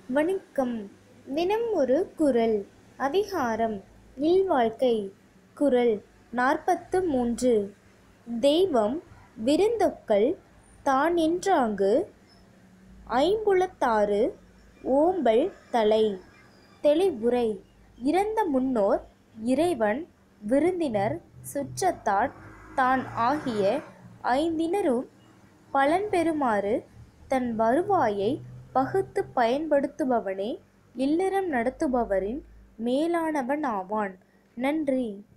வணக்கம் தினம் ஒரு குறள் அதிகாரம் இல்வாழ்க்கை குறள் நாற்பத்து மூன்று தெய்வம் விருந்தொக்கல் தானின்றாங்கு ஐம்புலத்தாறு ஓம்பல் தலை தெளிவுரை இறந்த முன்னோர் இறைவன் விருந்தினர் சுற்றத்தார் தான் ஆகிய ஐந்தினரும் பலன் பெறுமாறு தன் வருவாயை பகுத்துப் பயன்படுத்துபவனே இல்லறம் நடத்துபவரின் மேலானவன் ஆவான் நன்றி